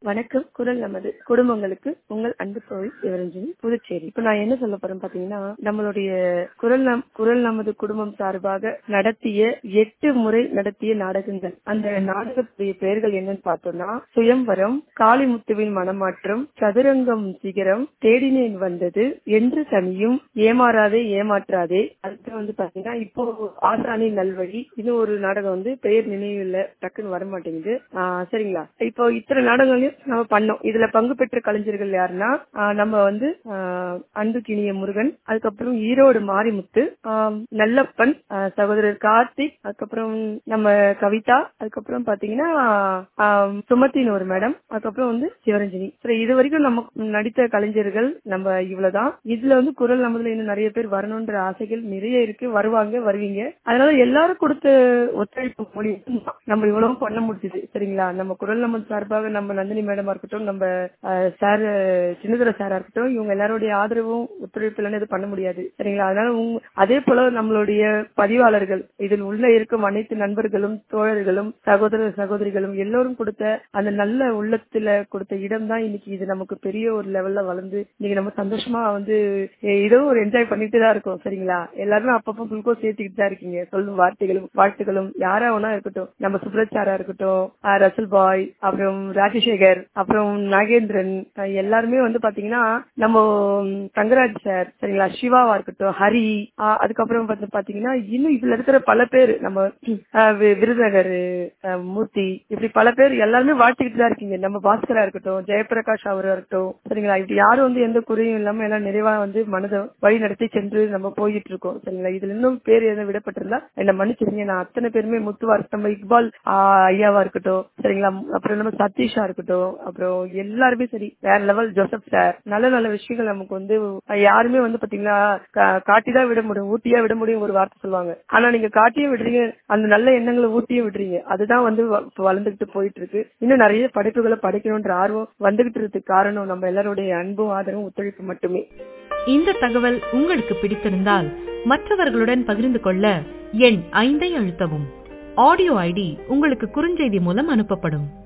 வணக்கம் குரல் நமது குடும்பங்களுக்கு உங்கள் அன்பு தோழி சிவரஞ்சனி புதுச்சேரி இப்ப நான் என்ன சொல்ல போறேன் பாத்தீங்கன்னா நம்மளுடைய குரல் நம் குரல் நமது குடும்பம் சார்பாக நடத்திய எட்டு முறை நடத்திய நாடகங்கள் அந்த நாடகத்துடைய பெயர்கள் என்னன்னு பார்த்தோம்னா சுயம்வரம் காளிமுத்துவின் மனமாற்றம் சதுரங்கம் சிகரம் தேடினேன் வந்தது என்று தனியும் ஏமாறாதே ஏமாற்றாதே அடுத்து வந்து பாத்தீங்கன்னா இப்போ ஆசானி நல்வழி இது ஒரு நாடகம் வந்து பெயர் நினைவில் டக்குன்னு வர மாட்டேங்குது ஆஹ் சரிங்களா இப்போ இத்தனை நாடகங்களையும் நம்ம பண்ணோம் இதுல பங்கு பெற்ற கலைஞர்கள் யாருன்னா ஆஹ் நம்ம வந்து ஆஹ் அன்பு கிணிய முருகன் அதுக்கப்புறம் ஈரோடு மாரிமுத்து ஆஹ் நல்லப்பன் ஆஹ் சகோதரர் கார்த்திக் அதுக்கப்புறம் நம்ம கவிதா அதுக்கப்புறம் பாத்தீங்கன்னா ஆஹ் சுமத்தின்னு ஒரு மேடம் அதுக்கப்புறம் வந்து சிவரஞ்சனி சரி இது வரைக்கும் நம்ம நடித்த கலைஞர்கள் நம்ம இவ்வளவுதான் இதுல வந்து குரல் நமதுல இன்னும் நிறைய பேர் வரணும்ன்ற ஆசைகள் நிறைய இருக்கு வருவாங்க வருவீங்க அதனால எல்லாரும் கொடுத்த ஒத்துழைப்பு மூலியம் நம்ம இவ்வளவு பண்ண முடிஞ்சது சரிங்களா நம்ம குரல் நமது சார்பாக நம்ம நந்தினி மேடமா இருக்கட்டும் நம்ம சார் சின்னதுர சாரா இருக்கட்டும் இவங்க எல்லாருடைய ஆதரவும் ஒத்துழைப்பு இல்லைன்னு இது பண்ண முடியாது சரிங்களா அதனால உங்க அதே போல நம்மளுடைய பதிவாளர்கள் இதில் உள்ள இருக்கும் அனைத்து நண்பர்களும் தோழர்களும் சகோதர சகோதரிகளும் எல்லோரும் கொடுத்த அந்த நல்ல உள்ளத்துல கொடுத்த இடம் தான் இன்னைக்கு இது நமக்கு பெரிய ஒரு லெவல்ல வளர்ந்து இன்னைக்கு நம்ம சந்தோஷமா வந்து ஏதோ ஒரு என்ஜாய் பண்ணிட்டு தான் இருக்கோம் சரிங்களா எல்லாருமே அப்பப்போ குளுக்கோஸ் சேர்த்துக்கிட்டு தான் இருக்கீங்க சொல்லும் வார்த்தைகளும் வாழ்த்துகளும் யாரா வேணா இருக்கட்டும் நம்ம சுப்ரச்சாரா இருக்கட்டும் ரசல் பாய் அப்புறம் ராஜசேகர் அப்புறம் நாகேந்திரன் எல்லாருமே வந்து பாத்தீங்கன்னா நம்ம தங்கராஜ் சார் சரிங்களா சிவாவா இருக்கட்டும் ஹரி அதுக்கப்புறம் வந்து பாத்தீங்கன்னா இன்னும் இதுல இருக்கிற பல பேர் நம்ம விருதுநகர் மூர்த்தி இப்படி பல பேர் எல்லாருமே வாழ்த்துக்கிட்டு தான் இருக்கீங்க நம்ம பாஸ்கரா இருக்கட்டும் ஜெயபிரகாஷ் அவரா இருக்கட்டும் சரிங்களா இப்படி யாரும் வந்து எந்த குறையும் இல்லாம எல்லாம் நிறைவா வந்து மனதை வழி நடத்தி சென்று நம்ம போயிட்டு இருக்கோம் சரிங்களா இதுல இன்னும் பேர் எதுவும் விடப்பட்டிருந்தா என்ன மன்னிச்சிருங்க நான் அத்தனை பேருமே முத்துவா நம்ம இக்பால் ஐயாவா இருக்கட்டும் சரிங்களா அப்புறம் நம்ம சதீஷா இருக்கட்டும் அப்புறம் எல்லாருமே சரி வேற லெவல் ஜோசப் சார் நல்ல நல்ல விஷயங்கள் நமக்கு வந்து யாருமே வந்து பாத்தீங்கன்னா காட்டிதான் விட முடியும் ஊட்டியா விட முடியும் ஒரு வார்த்தை சொல்லுவாங்க ஆனா நீங்க காட்டியும் விடுறீங்க அந்த நல்ல எண்ணங்களை ஊட்டியும் விடுறீங்க அதுதான் வந்து வளர்ந்துகிட்டு போயிட்டு இருக்கு இன்னும் நிறைய படைப்புகளை படைக்கணும்ன்ற ஆர்வம் வந்துகிட்டு இருக்கு காரணம் நம்ம எல்லாருடைய அன்பும் ஆதரவும் ஒத்துழைப்பு மட்டுமே இந்த தகவல் உங்களுக்கு பிடித்திருந்தால் மற்றவர்களுடன் பகிர்ந்து கொள்ள எண் ஐந்தை அழுத்தவும் ஆடியோ ஐடி உங்களுக்கு குறுஞ்செய்தி மூலம் அனுப்பப்படும்